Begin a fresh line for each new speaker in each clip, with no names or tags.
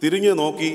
തിരിഞ്ഞു നോക്കി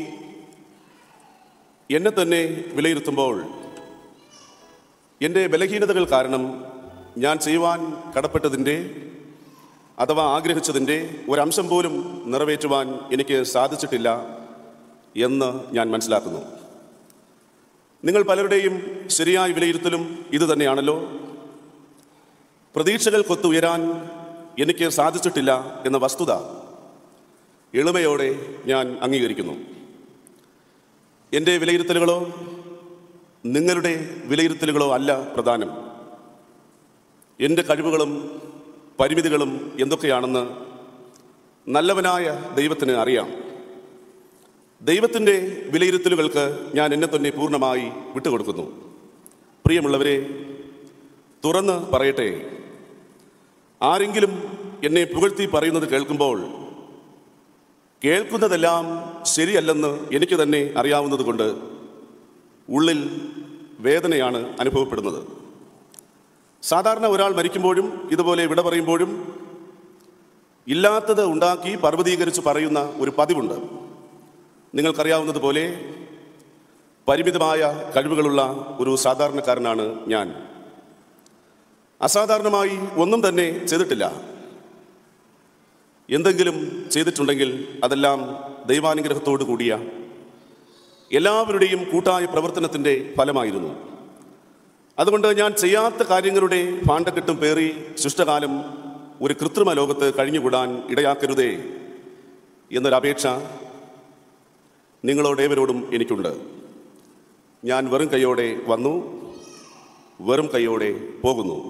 എന്നെ തന്നെ വിലയിരുത്തുമ്പോൾ എൻ്റെ ബലഹീനതകൾ കാരണം ഞാൻ ചെയ്യുവാൻ കടപ്പെട്ടതിൻ്റെ അഥവാ ആഗ്രഹിച്ചതിൻ്റെ ഒരംശം പോലും നിറവേറ്റുവാൻ എനിക്ക് സാധിച്ചിട്ടില്ല എന്ന് ഞാൻ മനസ്സിലാക്കുന്നു നിങ്ങൾ പലരുടെയും ശരിയായ വിലയിരുത്തലും ഇത് തന്നെയാണല്ലോ പ്രതീക്ഷകൾക്കൊത്ത് ഉയരാൻ എനിക്ക് സാധിച്ചിട്ടില്ല എന്ന വസ്തുത എളിമയോടെ ഞാൻ അംഗീകരിക്കുന്നു എൻ്റെ വിലയിരുത്തലുകളോ നിങ്ങളുടെ വിലയിരുത്തലുകളോ അല്ല പ്രധാനം എൻ്റെ കഴിവുകളും പരിമിതികളും എന്തൊക്കെയാണെന്ന് നല്ലവനായ ദൈവത്തിന് അറിയാം ദൈവത്തിൻ്റെ വിലയിരുത്തലുകൾക്ക് ഞാൻ എന്നെ തന്നെ പൂർണ്ണമായി വിട്ടുകൊടുക്കുന്നു പ്രിയമുള്ളവരെ തുറന്ന് പറയട്ടെ ആരെങ്കിലും എന്നെ പുകഴ്ത്തി പറയുന്നത് കേൾക്കുമ്പോൾ കേൾക്കുന്നതെല്ലാം ശരിയല്ലെന്ന് എനിക്ക് തന്നെ അറിയാവുന്നതുകൊണ്ട് ഉള്ളിൽ വേദനയാണ് അനുഭവപ്പെടുന്നത് സാധാരണ ഒരാൾ മരിക്കുമ്പോഴും ഇതുപോലെ വിട പറയുമ്പോഴും ഇല്ലാത്തത് ഉണ്ടാക്കി പർവ്വതീകരിച്ച് പറയുന്ന ഒരു പതിവുണ്ട് നിങ്ങൾക്കറിയാവുന്നതുപോലെ പരിമിതമായ കഴിവുകളുള്ള ഒരു സാധാരണക്കാരനാണ് ഞാൻ അസാധാരണമായി ഒന്നും തന്നെ ചെയ്തിട്ടില്ല എന്തെങ്കിലും ചെയ്തിട്ടുണ്ടെങ്കിൽ അതെല്ലാം ദൈവാനുഗ്രഹത്തോടു കൂടിയ എല്ലാവരുടെയും കൂട്ടായ പ്രവർത്തനത്തിൻ്റെ ഫലമായിരുന്നു അതുകൊണ്ട് ഞാൻ ചെയ്യാത്ത കാര്യങ്ങളുടെ പാണ്ടക്കെട്ടും പേറി ശിഷ്ടകാലം ഒരു കൃത്രിമ ലോകത്ത് കഴിഞ്ഞുകൂടാൻ ഇടയാക്കരുതേ എന്നൊരപേക്ഷ നിങ്ങളോടേവരോടും എനിക്കുണ്ട് ഞാൻ വെറും കൈയോടെ വന്നു വെറും കൈയോടെ പോകുന്നു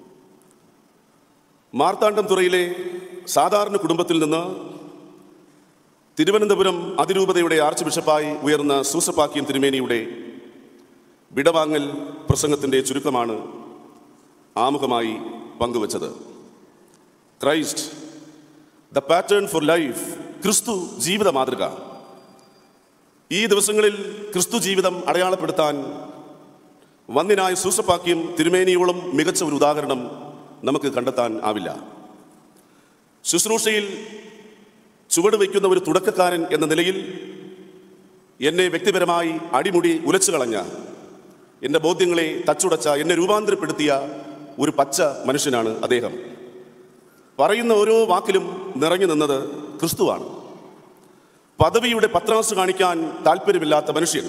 മാർത്താണ്ഡം തുറയിലെ സാധാരണ കുടുംബത്തിൽ നിന്ന് തിരുവനന്തപുരം അതിരൂപതയുടെ ആർച്ച് ബിഷപ്പായി ഉയർന്ന സൂസപ്പാക്യം തിരുമേനിയുടെ വിടവാങ്ങൽ പ്രസംഗത്തിൻ്റെ ചുരുക്കമാണ് ആമുഖമായി പങ്കുവച്ചത് Christ the pattern for life ക്രിസ്തു ജീവിത മാതൃക ഈ ദിവസങ്ങളിൽ ക്രിസ്തു ജീവിതം അടയാളപ്പെടുത്താൻ വന്യനായ സൂസപ്പാക്യം തിരുമേനിയോളം മികച്ച ഒരു ഉദാഹരണം നമുക്ക് കണ്ടെത്താൻ ആവില്ല ശുശ്രൂഷയിൽ ചുവട് വയ്ക്കുന്ന ഒരു തുടക്കക്കാരൻ എന്ന നിലയിൽ എന്നെ വ്യക്തിപരമായി അടിമുടി ഉലച്ചു കളഞ്ഞ എൻ്റെ ബോധ്യങ്ങളെ തച്ചുടച്ച എന്നെ രൂപാന്തരപ്പെടുത്തിയ ഒരു പച്ച മനുഷ്യനാണ് അദ്ദേഹം പറയുന്ന ഓരോ വാക്കിലും നിറഞ്ഞു നിന്നത് ക്രിസ്തുവാണ് പദവിയുടെ പത്രാസ് കാണിക്കാൻ താല്പര്യമില്ലാത്ത മനുഷ്യൻ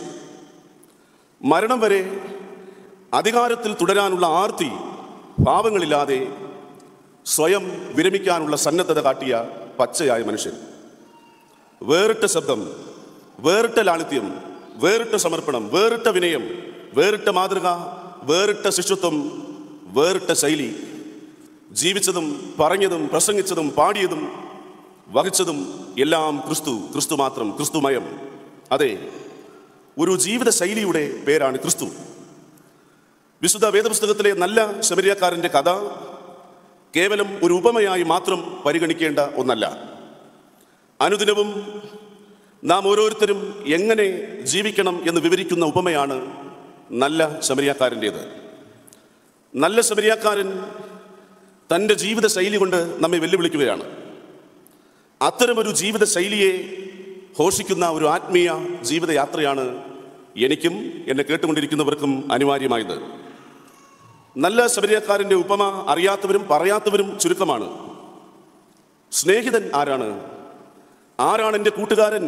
മരണം വരെ അധികാരത്തിൽ തുടരാനുള്ള ആർത്തി പാവങ്ങളില്ലാതെ സ്വയം വിരമിക്കാനുള്ള സന്നദ്ധത കാട്ടിയ പച്ചയായ മനുഷ്യൻ വേറിട്ട ശബ്ദം വേറിട്ട ലാളിത്യം വേറിട്ട സമർപ്പണം വേറിട്ട വിനയം വേറിട്ട മാതൃക വേറിട്ട ശിശുത്വം വേറിട്ട ശൈലി ജീവിച്ചതും പറഞ്ഞതും പ്രസംഗിച്ചതും പാടിയതും വഹിച്ചതും എല്ലാം ക്രിസ്തു ക്രിസ്തു മാത്രം ക്രിസ്തുമയം അതെ ഒരു ജീവിത ശൈലിയുടെ പേരാണ് ക്രിസ്തു വിശുദ്ധ വേദപുസ്തകത്തിലെ നല്ല ശബരിയക്കാരൻ്റെ കഥ കേവലം ഒരു ഉപമയായി മാത്രം പരിഗണിക്കേണ്ട ഒന്നല്ല അനുദിനവും നാം ഓരോരുത്തരും എങ്ങനെ ജീവിക്കണം എന്ന് വിവരിക്കുന്ന ഉപമയാണ് നല്ല ശബരിയാക്കാരൻ്റേത് നല്ല ശബരിയാക്കാരൻ തൻ്റെ ജീവിത ശൈലി കൊണ്ട് നമ്മെ വെല്ലുവിളിക്കുകയാണ് അത്തരമൊരു ജീവിത ശൈലിയെ ഘോഷിക്കുന്ന ഒരു ആത്മീയ ജീവിതയാത്രയാണ് എനിക്കും എന്നെ കേട്ടുകൊണ്ടിരിക്കുന്നവർക്കും അനിവാര്യമായത് നല്ല ശബരിയക്കാരൻ്റെ ഉപമ അറിയാത്തവരും പറയാത്തവരും ചുരുക്കമാണ് സ്നേഹിതൻ ആരാണ് ആരാണ് എൻ്റെ കൂട്ടുകാരൻ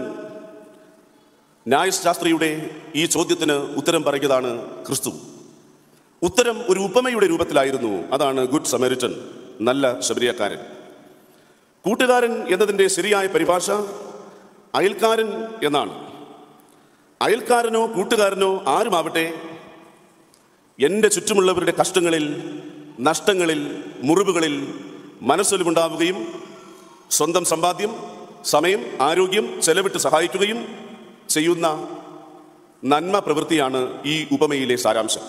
ന്യായശാസ്ത്രിയുടെ ഈ ചോദ്യത്തിന് ഉത്തരം പറയുന്നതാണ് ക്രിസ്തു ഉത്തരം ഒരു ഉപമയുടെ രൂപത്തിലായിരുന്നു അതാണ് ഗുഡ് സമരിറ്റൻ നല്ല ശബരിയക്കാരൻ കൂട്ടുകാരൻ എന്നതിൻ്റെ ശരിയായ പരിഭാഷ അയൽക്കാരൻ എന്നാണ് അയൽക്കാരനോ കൂട്ടുകാരനോ ആരുമാവട്ടെ എൻ്റെ ചുറ്റുമുള്ളവരുടെ കഷ്ടങ്ങളിൽ നഷ്ടങ്ങളിൽ മുറിവുകളിൽ മനസ്സൊലിവുണ്ടാവുകയും സ്വന്തം സമ്പാദ്യം സമയം ആരോഗ്യം ചെലവിട്ട് സഹായിക്കുകയും ചെയ്യുന്ന നന്മ പ്രവൃത്തിയാണ് ഈ ഉപമയിലെ സാരാംശം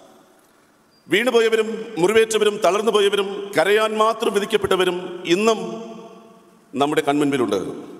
വീണുപോയവരും മുറിവേറ്റവരും തളർന്നുപോയവരും കരയാൻ മാത്രം വിധിക്കപ്പെട്ടവരും ഇന്നും നമ്മുടെ കൺമുൻപിലുണ്ട്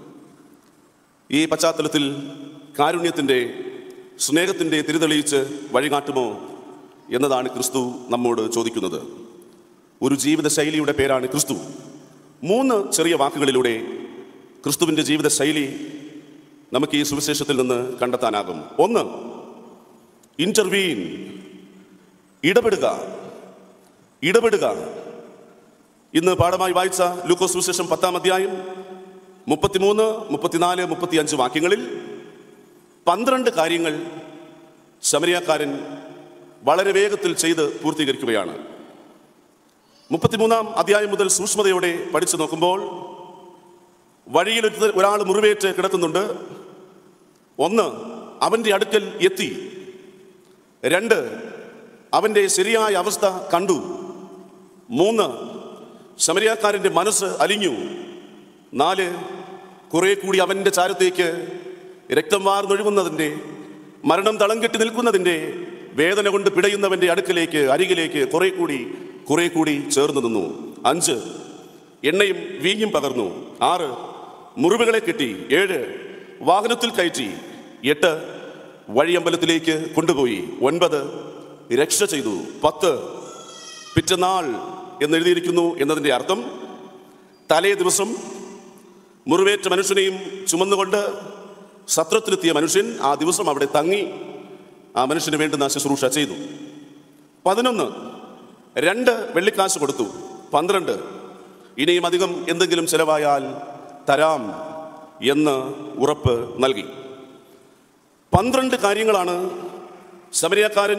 ഈ പശ്ചാത്തലത്തിൽ കാരുണ്യത്തിൻ്റെ സ്നേഹത്തിൻ്റെ തിരിതെളിയിച്ച് വഴികാട്ടുമോ എന്നതാണ് ക്രിസ്തു നമ്മോട് ചോദിക്കുന്നത് ഒരു ജീവിത ശൈലിയുടെ പേരാണ് ക്രിസ്തു മൂന്ന് ചെറിയ വാക്കുകളിലൂടെ ക്രിസ്തുവിൻ്റെ ജീവിത ശൈലി നമുക്ക് ഈ സുവിശേഷത്തിൽ നിന്ന് കണ്ടെത്താനാകും ഒന്ന് ഇന്റർവീൻ ഇടപെടുക ഇടപെടുക ഇന്ന് പാഠമായി വായിച്ച ലൂക്കോസ് സുവിശേഷം പത്താം അധ്യായം മുപ്പത്തിമൂന്ന് മുപ്പത്തിനാല് മുപ്പത്തിയഞ്ച് വാക്യങ്ങളിൽ പന്ത്രണ്ട് കാര്യങ്ങൾ ശമരിയാക്കാരൻ വളരെ വേഗത്തിൽ ചെയ്ത് പൂർത്തീകരിക്കുകയാണ് മുപ്പത്തിമൂന്നാം അധ്യായം മുതൽ സൂക്ഷ്മതയോടെ പഠിച്ചു നോക്കുമ്പോൾ വഴിയിൽ ഒരുത്ത- ഒരാൾ മുറിവേറ്റ് കിടക്കുന്നുണ്ട് ഒന്ന് അവൻ്റെ അടുക്കൽ എത്തി രണ്ട് അവൻ്റെ ശരിയായ അവസ്ഥ കണ്ടു മൂന്ന് ശമരിയാക്കാരൻ്റെ മനസ്സ് അലിഞ്ഞു നാല് കുറെ കൂടി അവൻ്റെ ചാരത്തേക്ക് രക്തം വാർന്നൊഴുകുന്നതിൻ്റെ മരണം തളം കെട്ടി നിൽക്കുന്നതിൻ്റെ വേദന കൊണ്ട് പിടയുന്നവൻ്റെ അടുക്കലേക്ക് അരികിലേക്ക് കുറെ കൂടി കുറെ കൂടി ചേർന്ന് നിന്നു അഞ്ച് എണ്ണയും വീഞ്ഞും പകർന്നു ആറ് മുറിവുകളെ കെട്ടി ഏഴ് വാഹനത്തിൽ കയറ്റി എട്ട് വഴിയമ്പലത്തിലേക്ക് കൊണ്ടുപോയി ഒൻപത് രക്ഷ ചെയ്തു പത്ത് പിറ്റന്നാൾ എന്നെഴുതിയിരിക്കുന്നു എന്നതിൻ്റെ അർത്ഥം തലേ ദിവസം മുറിവേറ്റ മനുഷ്യനെയും ചുമന്നുകൊണ്ട് സത്രത്തിലെത്തിയ മനുഷ്യൻ ആ ദിവസം അവിടെ തങ്ങി ആ മനുഷ്യന് വേണ്ടുന്ന ശുശ്രൂഷ ചെയ്തു പതിനൊന്ന് രണ്ട് വെള്ളിക്കാശ് കൊടുത്തു പന്ത്രണ്ട് ഇനിയും അധികം എന്തെങ്കിലും ചെലവായാൽ തരാം എന്ന് ഉറപ്പ് നൽകി പന്ത്രണ്ട് കാര്യങ്ങളാണ് ശമരിയക്കാരൻ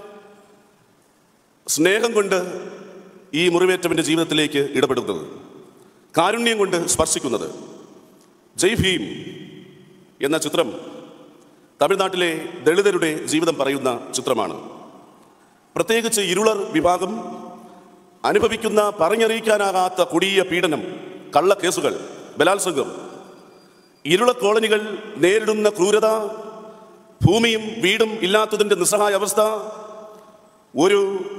സ്നേഹം കൊണ്ട് ഈ മുറിവേറ്റവന്റെ ജീവിതത്തിലേക്ക് ഇടപെടുന്നത് കാരുണ്യം കൊണ്ട് സ്പർശിക്കുന്നത് ജയ് ഭീം എന്ന ചിത്രം തമിഴ്നാട്ടിലെ ദളിതരുടെ ജീവിതം പറയുന്ന ചിത്രമാണ് പ്രത്യേകിച്ച് ഇരുളർ വിഭാഗം അനുഭവിക്കുന്ന പറഞ്ഞറിയിക്കാനാകാത്ത കൊടിയ പീഡനം കള്ളക്കേസുകൾ ബലാത്സംഗം ഇരുള കോളനികൾ നേരിടുന്ന ക്രൂരത ഭൂമിയും വീടും ഇല്ലാത്തതിൻ്റെ നിസ്സഹായ അവസ്ഥ ഒരു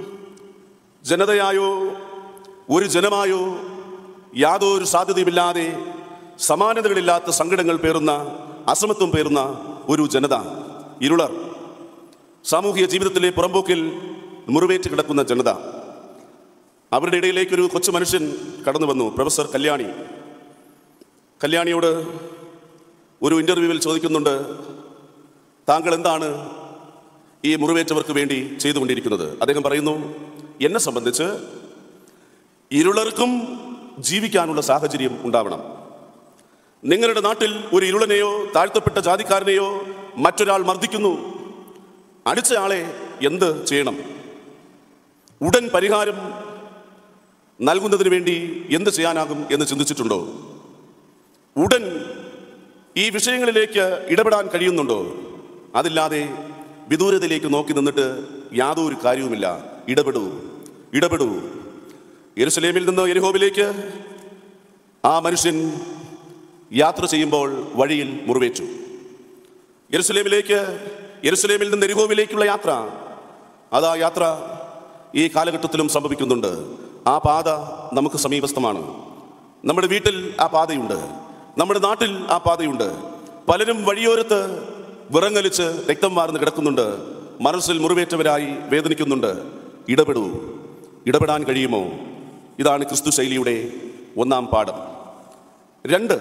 ജനതയായോ ഒരു ജനമായോ യാതൊരു സാധ്യതയുമില്ലാതെ സമാനതകളില്ലാത്ത സങ്കടങ്ങൾ പേറുന്ന അസമത്വം പേറുന്ന ഒരു ജനത ഇരുളർ സാമൂഹിക ജീവിതത്തിലെ പുറമ്പോക്കിൽ മുറിവേറ്റ് കിടക്കുന്ന ജനത അവരുടെ ഇടയിലേക്ക് ഒരു കൊച്ചു മനുഷ്യൻ കടന്നു വന്നു പ്രൊഫസർ കല്യാണി കല്യാണിയോട് ഒരു ഇന്റർവ്യൂവിൽ ചോദിക്കുന്നുണ്ട് താങ്കൾ എന്താണ് ഈ മുറിവേറ്റവർക്ക് വേണ്ടി ചെയ്തുകൊണ്ടിരിക്കുന്നത് അദ്ദേഹം പറയുന്നു എന്നെ സംബന്ധിച്ച് ഇരുളർക്കും ജീവിക്കാനുള്ള സാഹചര്യം ഉണ്ടാവണം നിങ്ങളുടെ നാട്ടിൽ ഒരു ഇരുളനെയോ താഴ്ത്തപ്പെട്ട ജാതിക്കാരനെയോ മറ്റൊരാൾ മർദ്ദിക്കുന്നു അടിച്ചയാളെ എന്ത് ചെയ്യണം ഉടൻ പരിഹാരം നൽകുന്നതിന് വേണ്ടി എന്ത് ചെയ്യാനാകും എന്ന് ചിന്തിച്ചിട്ടുണ്ടോ ഉടൻ ഈ വിഷയങ്ങളിലേക്ക് ഇടപെടാൻ കഴിയുന്നുണ്ടോ അതില്ലാതെ വിദൂരതയിലേക്ക് നോക്കി നിന്നിട്ട് യാതൊരു കാര്യവുമില്ല ഇടപെടൂ ഇടപെടൂ യെരുസലേമിൽ നിന്ന് എരിഹോബിലേക്ക് ആ മനുഷ്യൻ യാത്ര ചെയ്യുമ്പോൾ വഴിയിൽ മുറിവേറ്റു യെരുസലേമിലേക്ക് യെരുസലേമിൽ നിന്ന് എരിഹോവിലേക്കുള്ള യാത്ര അതാ യാത്ര ഈ കാലഘട്ടത്തിലും സംഭവിക്കുന്നുണ്ട് ആ പാത നമുക്ക് സമീപസ്ഥമാണ് നമ്മുടെ വീട്ടിൽ ആ പാതയുണ്ട് നമ്മുടെ നാട്ടിൽ ആ പാതയുണ്ട് പലരും വഴിയോരത്ത് വിറങ്ങലിച്ച് രക്തം വാർന്ന് കിടക്കുന്നുണ്ട് മനസ്സിൽ മുറിവേറ്റവരായി വേദനിക്കുന്നുണ്ട് ഇടപെടൂ ഇടപെടാൻ കഴിയുമോ ഇതാണ് ക്രിസ്തു ശൈലിയുടെ ഒന്നാം പാഠം രണ്ട്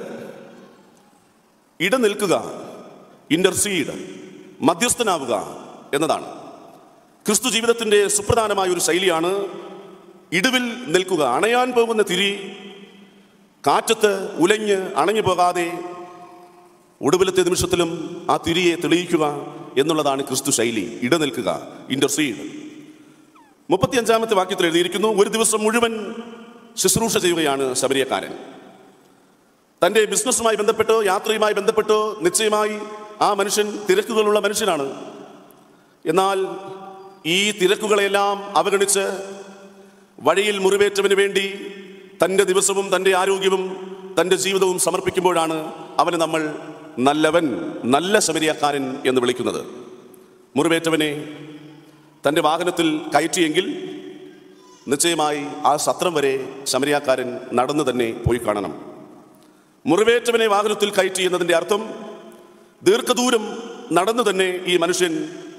ഇടനിൽക്കുക ഇന്റർസീഡ് മധ്യസ്ഥനാവുക എന്നതാണ് ക്രിസ്തു ജീവിതത്തിന്റെ സുപ്രധാനമായ ഒരു ശൈലിയാണ് ഇടിവിൽ നിൽക്കുക അണയാൻ പോകുന്ന തിരി കാറ്റത്ത് ഉലഞ്ഞ് അണഞ്ഞു പോകാതെ ഒടുവിലത്തെ നിമിഷത്തിലും ആ തിരിയെ തെളിയിക്കുക എന്നുള്ളതാണ് ക്രിസ്തു ശൈലി ഇടനിൽക്കുക ഇന്റർസീഡ് മുപ്പത്തിയഞ്ചാമത്തെ വാക്യത്തിൽ എഴുതിയിരിക്കുന്നു ഒരു ദിവസം മുഴുവൻ ശുശ്രൂഷ ചെയ്യുകയാണ് ശബരിയക്കാരൻ തൻ്റെ ബിസിനസ്സുമായി ബന്ധപ്പെട്ടോ യാത്രയുമായി ബന്ധപ്പെട്ടോ നിശ്ചയമായി ആ മനുഷ്യൻ തിരക്കുകളുള്ള മനുഷ്യനാണ് എന്നാൽ ഈ തിരക്കുകളെല്ലാം അവഗണിച്ച് വഴിയിൽ മുറിവേറ്റവന് വേണ്ടി തൻ്റെ ദിവസവും തൻ്റെ ആരോഗ്യവും തൻ്റെ ജീവിതവും സമർപ്പിക്കുമ്പോഴാണ് അവനെ നമ്മൾ നല്ലവൻ നല്ല ശബരിയക്കാരൻ എന്ന് വിളിക്കുന്നത് മുറിവേറ്റവനെ തൻ്റെ വാഹനത്തിൽ കയറ്റിയെങ്കിൽ നിശ്ചയമായി ആ സത്രം വരെ ശമരിയാക്കാരൻ നടന്നു തന്നെ പോയി കാണണം മുറിവേറ്റവനെ വാഹനത്തിൽ കയറ്റി എന്നതിൻ്റെ അർത്ഥം ദീർഘദൂരം നടന്നു തന്നെ ഈ മനുഷ്യൻ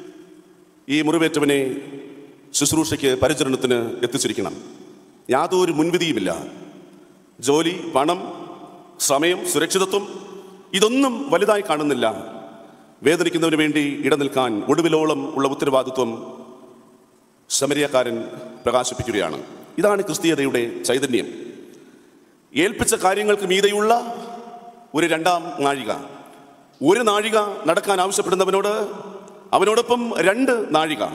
ഈ മുറിവേറ്റവനെ ശുശ്രൂഷയ്ക്ക് പരിചരണത്തിന് എത്തിച്ചിരിക്കണം യാതൊരു മുൻവിധിയുമില്ല ജോലി പണം സമയം സുരക്ഷിതത്വം ഇതൊന്നും വലുതായി കാണുന്നില്ല വേദനിക്കുന്നതിന് വേണ്ടി ഇടനിൽക്കാൻ ഒടുവിലോളം ഉള്ള ഉത്തരവാദിത്വം ശമരിയക്കാരൻ പ്രകാശിപ്പിക്കുകയാണ് ഇതാണ് ക്രിസ്തീയതയുടെ ചൈതന്യം ഏൽപ്പിച്ച കാര്യങ്ങൾക്ക് മീതെയുള്ള ഒരു രണ്ടാം നാഴിക ഒരു നാഴിക നടക്കാൻ ആവശ്യപ്പെടുന്നവനോട് അവനോടൊപ്പം രണ്ട് നാഴിക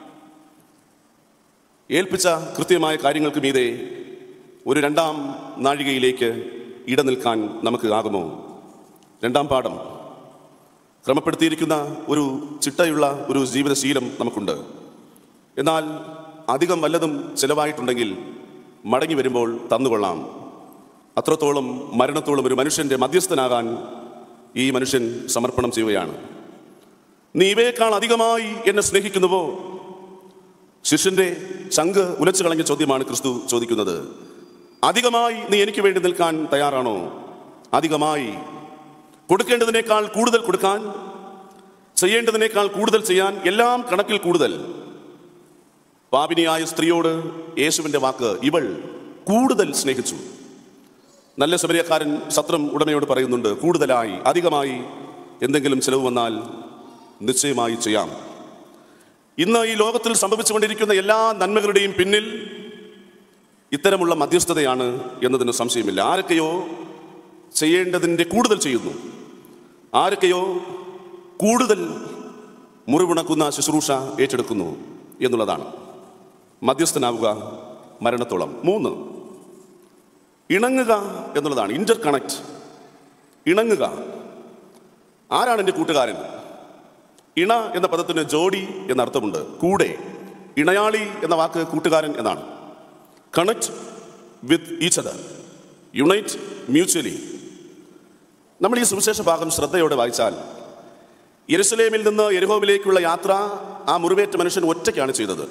ഏൽപ്പിച്ച കൃത്യമായ കാര്യങ്ങൾക്ക് മീതെ ഒരു രണ്ടാം നാഴികയിലേക്ക് ഇടനിൽക്കാൻ നമുക്ക് ആകുമോ രണ്ടാം പാഠം ക്രമപ്പെടുത്തിയിരിക്കുന്ന ഒരു ചിട്ടയുള്ള ഒരു ജീവിതശീലം നമുക്കുണ്ട് എന്നാൽ അധികം വല്ലതും ചിലവായിട്ടുണ്ടെങ്കിൽ മടങ്ങി വരുമ്പോൾ തന്നുകൊള്ളാം അത്രത്തോളം മരണത്തോളം ഒരു മനുഷ്യന്റെ മധ്യസ്ഥനാകാൻ ഈ മനുഷ്യൻ സമർപ്പണം ചെയ്യുകയാണ് നീ ഇവയേക്കാൾ അധികമായി എന്നെ സ്നേഹിക്കുന്നുവോ ശിഷ്യന്റെ ചങ്ക് ഉലച്ചു കളഞ്ഞ ചോദ്യമാണ് ക്രിസ്തു ചോദിക്കുന്നത് അധികമായി നീ എനിക്ക് വേണ്ടി നിൽക്കാൻ തയ്യാറാണോ അധികമായി കൊടുക്കേണ്ടതിനേക്കാൾ കൂടുതൽ കൊടുക്കാൻ ചെയ്യേണ്ടതിനേക്കാൾ കൂടുതൽ ചെയ്യാൻ എല്ലാം കണക്കിൽ കൂടുതൽ പാപിനിയായ സ്ത്രീയോട് യേശുവിന്റെ വാക്ക് ഇവൾ കൂടുതൽ സ്നേഹിച്ചു നല്ല ശബരിയക്കാരൻ സത്രം ഉടമയോട് പറയുന്നുണ്ട് കൂടുതലായി അധികമായി എന്തെങ്കിലും ചിലവ് വന്നാൽ നിശ്ചയമായി ചെയ്യാം ഇന്ന് ഈ ലോകത്തിൽ സംഭവിച്ചുകൊണ്ടിരിക്കുന്ന എല്ലാ നന്മകളുടെയും പിന്നിൽ ഇത്തരമുള്ള മധ്യസ്ഥതയാണ് എന്നതിന് സംശയമില്ല ആരൊക്കെയോ ചെയ്യേണ്ടതിൻ്റെ കൂടുതൽ ചെയ്യുന്നു ആരൊക്കെയോ കൂടുതൽ മുറിവുണക്കുന്ന ശുശ്രൂഷ ഏറ്റെടുക്കുന്നു എന്നുള്ളതാണ് മധ്യസ്ഥനാവുക മരണത്തോളം മൂന്ന് ഇണങ്ങുക എന്നുള്ളതാണ് ഇന്റർ കണക്ട് ഇണങ്ങുക ആരാണ് എൻ്റെ കൂട്ടുകാരൻ ഇണ എന്ന പദത്തിന് ജോഡി എന്ന അർത്ഥമുണ്ട് കൂടെ ഇണയാളി എന്ന വാക്ക് കൂട്ടുകാരൻ എന്നാണ് connect with each other unite mutually നമ്മൾ ഈ സുവിശേഷ ഭാഗം ശ്രദ്ധയോടെ വായിച്ചാൽ യെരുസലേമിൽ നിന്ന് യെരുഹോമിലേക്കുള്ള യാത്ര ആ മുറിവേറ്റ മനുഷ്യൻ ഒറ്റയ്ക്കാണ് ചെയ്തത്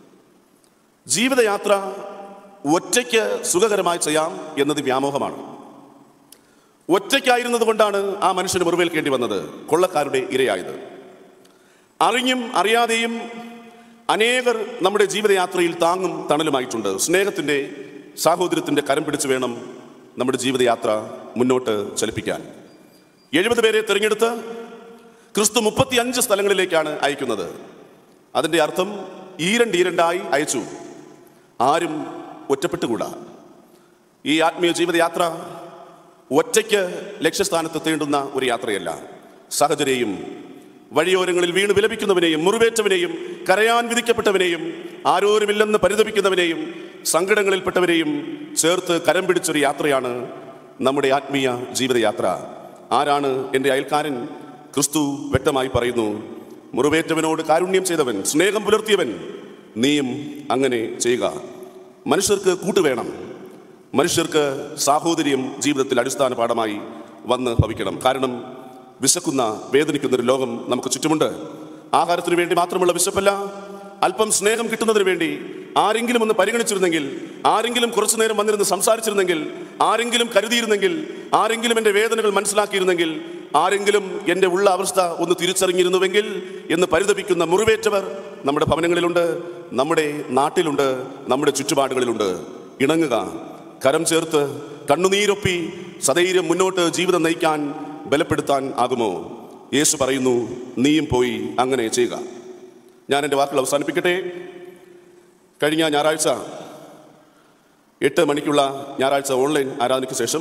ജീവിതയാത്ര ഒറ്റയ്ക്ക് സുഖകരമായി ചെയ്യാം എന്നത് വ്യാമോഹമാണ് ഒറ്റയ്ക്കായിരുന്നത് കൊണ്ടാണ് ആ മനുഷ്യന് മുറിവേൽക്കേണ്ടി വന്നത് കൊള്ളക്കാരുടെ ഇരയായത് അറിഞ്ഞും അറിയാതെയും അനേകർ നമ്മുടെ ജീവിതയാത്രയിൽ താങ്ങും തണലുമായിട്ടുണ്ട് സ്നേഹത്തിൻ്റെ സാഹോദര്യത്തിൻ്റെ കരം പിടിച്ച് വേണം നമ്മുടെ ജീവിതയാത്ര മുന്നോട്ട് ചലിപ്പിക്കാൻ എഴുപത് പേരെ തിരഞ്ഞെടുത്ത് ക്രിസ്തു മുപ്പത്തി അഞ്ച് സ്ഥലങ്ങളിലേക്കാണ് അയക്കുന്നത് അതിൻ്റെ അർത്ഥം ഈരണ്ട് ഈരണ്ടായി അയച്ചു ആരും ഒറ്റപ്പെട്ടുകൂടാ ഈ ആത്മീയ ജീവിതയാത്ര ഒറ്റയ്ക്ക് ലക്ഷ്യസ്ഥാനത്ത് തേണ്ടുന്ന ഒരു യാത്രയല്ല സഹചരെയും വഴിയോരങ്ങളിൽ വീണ് വിലപിക്കുന്നവനെയും മുറിവേറ്റവനെയും കരയാൻ വിധിക്കപ്പെട്ടവനെയും ആരോരുമില്ലെന്ന് പരിതപിക്കുന്നവനെയും സങ്കടങ്ങളിൽപ്പെട്ടവരെയും ചേർത്ത് കരം പിടിച്ചൊരു യാത്രയാണ് നമ്മുടെ ആത്മീയ ജീവിതയാത്ര ആരാണ് എൻ്റെ അയൽക്കാരൻ ക്രിസ്തു വ്യക്തമായി പറയുന്നു മുറിവേറ്റവനോട് കാരുണ്യം ചെയ്തവൻ സ്നേഹം പുലർത്തിയവൻ നീയും അങ്ങനെ ചെയ്യുക മനുഷ്യർക്ക് കൂട്ടുവേണം മനുഷ്യർക്ക് സാഹോദര്യം ജീവിതത്തിൽ അടിസ്ഥാന പാഠമായി വന്ന് ഭവിക്കണം കാരണം വിശക്കുന്ന വേദനിക്കുന്ന ഒരു ലോകം നമുക്ക് ചുറ്റുമുണ്ട് ആഹാരത്തിന് വേണ്ടി മാത്രമുള്ള വിശപ്പല്ല അല്പം സ്നേഹം കിട്ടുന്നതിന് വേണ്ടി ആരെങ്കിലും ഒന്ന് പരിഗണിച്ചിരുന്നെങ്കിൽ ആരെങ്കിലും കുറച്ചു നേരം വന്നിരുന്ന് സംസാരിച്ചിരുന്നെങ്കിൽ ആരെങ്കിലും കരുതിയിരുന്നെങ്കിൽ ആരെങ്കിലും എൻ്റെ വേദനകൾ മനസ്സിലാക്കിയിരുന്നെങ്കിൽ ആരെങ്കിലും എൻ്റെ ഉള്ള അവസ്ഥ ഒന്ന് തിരിച്ചറിഞ്ഞിരുന്നുവെങ്കിൽ എന്ന് പരിതപിക്കുന്ന മുറിവേറ്റവർ നമ്മുടെ ഭവനങ്ങളിലുണ്ട് നമ്മുടെ നാട്ടിലുണ്ട് നമ്മുടെ ചുറ്റുപാടുകളിലുണ്ട് ഇണങ്ങുക കരം ചേർത്ത് കണ്ണുനീരൊപ്പി സധൈര്യം മുന്നോട്ട് ജീവിതം നയിക്കാൻ ബലപ്പെടുത്താൻ ആകുമോ യേശു പറയുന്നു നീയും പോയി അങ്ങനെ ചെയ്യുക ഞാൻ എൻ്റെ വാക്കുകൾ അവസാനിപ്പിക്കട്ടെ കഴിഞ്ഞ ഞായറാഴ്ച എട്ട് മണിക്കുള്ള ഞായറാഴ്ച ഓൺലൈൻ ആരാധനയ്ക്ക് ശേഷം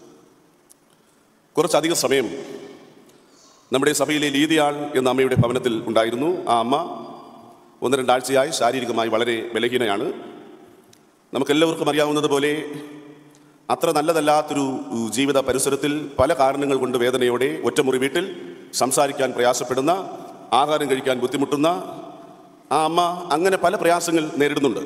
കുറച്ചധികം സമയം നമ്മുടെ സഭയിലെ ലീതിയാൾ എന്ന അമ്മയുടെ ഭവനത്തിൽ ഉണ്ടായിരുന്നു ആ അമ്മ ഒന്ന് രണ്ടാഴ്ചയായി ശാരീരികമായി വളരെ ബലഹീനയാണ് നമുക്കെല്ലാവർക്കും അറിയാവുന്നതുപോലെ അത്ര നല്ലതല്ലാത്തൊരു ഉ, ജീവിത പരിസരത്തിൽ പല കാരണങ്ങൾ കൊണ്ട് വേദനയോടെ ഒറ്റമുറി വീട്ടിൽ സംസാരിക്കാൻ പ്രയാസപ്പെടുന്ന ആഹാരം കഴിക്കാൻ ബുദ്ധിമുട്ടുന്ന ആ അമ്മ അങ്ങനെ പല പ്രയാസങ്ങൾ നേരിടുന്നുണ്ട്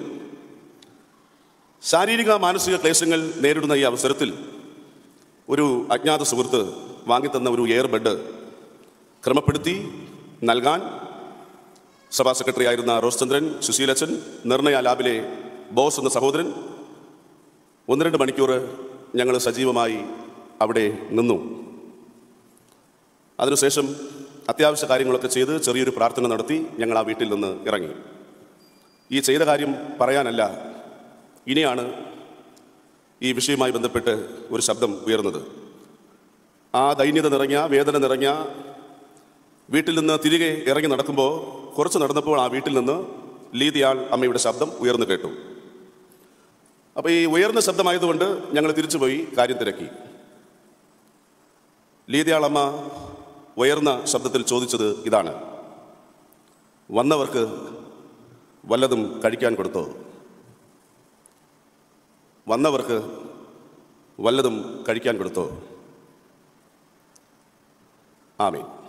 ശാരീരിക മാനസിക ക്ലേശങ്ങൾ നേരിടുന്ന ഈ അവസരത്തിൽ ഒരു അജ്ഞാത സുഹൃത്ത് വാങ്ങിത്തന്ന ഒരു എയർ ബെഡ് ക്രമപ്പെടുത്തി നൽകാൻ സഭാ സെക്രട്ടറി ആയിരുന്ന റോസ് ചന്ദ്രൻ സുശീലച്ചൻ നിർണയ ലാബിലെ ബോസ് എന്ന സഹോദരൻ ഒന്ന് രണ്ട് മണിക്കൂർ ഞങ്ങൾ സജീവമായി അവിടെ നിന്നു അതിനുശേഷം അത്യാവശ്യ കാര്യങ്ങളൊക്കെ ചെയ്ത് ചെറിയൊരു പ്രാർത്ഥന നടത്തി ഞങ്ങൾ ആ വീട്ടിൽ നിന്ന് ഇറങ്ങി ഈ ചെയ്ത കാര്യം പറയാനല്ല ഇനിയാണ് ഈ വിഷയവുമായി ബന്ധപ്പെട്ട് ഒരു ശബ്ദം ഉയർന്നത് ആ ദൈന്യത നിറഞ്ഞ വേദന നിറഞ്ഞ വീട്ടിൽ നിന്ന് തിരികെ ഇറങ്ങി നടക്കുമ്പോൾ കുറച്ച് നടന്നപ്പോൾ ആ വീട്ടിൽ നിന്ന് ലീതിയാൾ അമ്മയുടെ ശബ്ദം ഉയർന്നു കേട്ടു അപ്പോൾ ഈ ഉയർന്ന ശബ്ദമായതുകൊണ്ട് ഞങ്ങൾ തിരിച്ചുപോയി കാര്യം തിരക്കി ലീതിയാൾ അമ്മ ഉയർന്ന ശബ്ദത്തിൽ ചോദിച്ചത് ഇതാണ് വന്നവർക്ക് വല്ലതും കഴിക്കാൻ കൊടുത്തോ വന്നവർക്ക് വല്ലതും കഴിക്കാൻ കൊടുത്തോ ആമീൻ